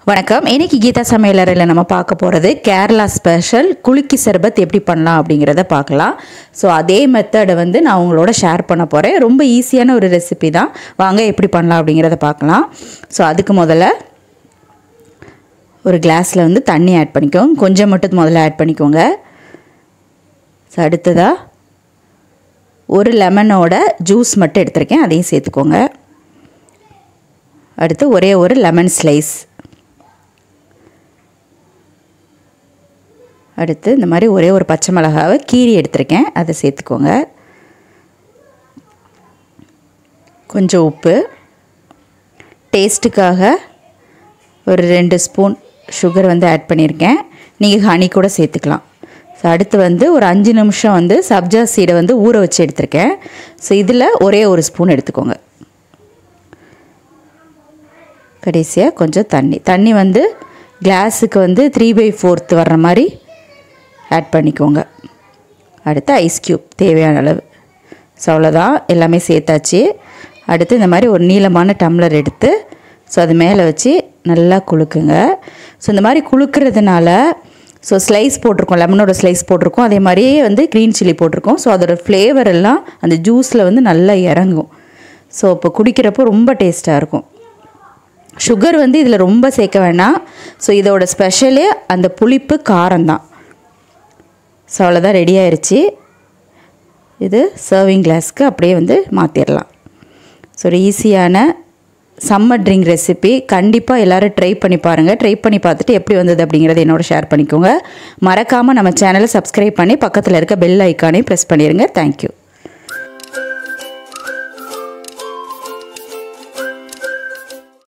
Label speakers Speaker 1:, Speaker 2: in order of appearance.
Speaker 1: வணக்கம் இன்னைக்கு கீதா சமையலறையில் நம்ம பார்க்க போகிறது கேரளா ஸ்பெஷல் குலுக்கி சர்பத் எப்படி பண்ணலாம் அப்படிங்கிறத பார்க்கலாம் ஸோ அதே மெத்தடை வந்து நான் உங்களோட ஷேர் பண்ண போகிறேன் ரொம்ப ஈஸியான ஒரு ரெசிபி தான் வாங்க எப்படி பண்ணலாம் அப்படிங்கிறத பார்க்கலாம் ஸோ அதுக்கு முதல்ல ஒரு கிளாஸில் வந்து தண்ணி ஆட் பண்ணிக்கோங்க கொஞ்சம் மட்டும் முதல்ல ஆட் பண்ணிக்கோங்க ஸோ அடுத்ததாக ஒரு லெமனோட ஜூஸ் மட்டும் எடுத்திருக்கேன் அதையும் சேர்த்துக்கோங்க அடுத்து ஒரே ஒரு லெமன் ஸ்லைஸ் அடுத்து இந்த மாதிரி ஒரே ஒரு பச்சை மிளகாவை கீரி எடுத்திருக்கேன் அதை சேர்த்துக்கோங்க கொஞ்சம் உப்பு டேஸ்ட்டுக்காக ஒரு ரெண்டு ஸ்பூன் சுகர் வந்து ஆட் பண்ணியிருக்கேன் நீங்கள் ஹனி கூட சேர்த்துக்கலாம் ஸோ அடுத்து வந்து ஒரு அஞ்சு நிமிஷம் வந்து சப்ஜா சீடை வந்து ஊற வச்சு எடுத்திருக்கேன் ஸோ இதில் ஒரே ஒரு ஸ்பூன் எடுத்துக்கோங்க கடைசியாக கொஞ்சம் தண்ணி தண்ணி வந்து கிளாஸுக்கு வந்து த்ரீ பை ஃபோர்த் வர்ற மாதிரி ஆட் பண்ணிக்கோங்க அடுத்து ஐஸ் க்யூப் தேவையான அளவு ஸோ அவ்வளோதான் எல்லாமே சேர்த்தாச்சு அடுத்து இந்த மாதிரி ஒரு நீளமான டம்ளர் எடுத்து ஸோ அது மேலே வச்சு நல்லா குலுக்குங்க ஸோ இந்த மாதிரி குலுக்கிறதுனால ஸோ ஸ்லைஸ் போட்டிருக்கோம் லெமனோட ஸ்லைஸ் போட்டிருக்கோம் அதே மாதிரியே வந்து க்ரீன் சில்லி போட்டிருக்கோம் ஸோ அதோடய ஃப்ளேவர் எல்லாம் அந்த ஜூஸில் வந்து நல்லா இறங்கும் ஸோ இப்போ குடிக்கிறப்போ ரொம்ப டேஸ்ட்டாக இருக்கும் சுகர் வந்து இதில் ரொம்ப சேர்க்க வேணாம் ஸோ இதோட ஸ்பெஷலே அந்த புளிப்பு காரம்தான் ஸோ அவ்வளோதான் ரெடி ஆயிடுச்சு இது சர்விங் கிளாஸ்க்கு அப்படியே வந்து மாற்றிடலாம் ஸோ ஒரு ஈஸியான சம்மர் ட்ரிங்க் ரெசிபி கண்டிப்பாக எல்லோரும் ட்ரை பண்ணி பாருங்கள் ட்ரை பண்ணி பார்த்துட்டு எப்படி வந்தது அப்படிங்கிறத என்னோட ஷேர் பண்ணிக்கோங்க மறக்காமல் நம்ம சேனலை சப்ஸ்கிரைப் பண்ணி பக்கத்தில் இருக்க பெல் ஐக்கானையும் ப்ரெஸ் பண்ணிடுங்க தேங்க்யூ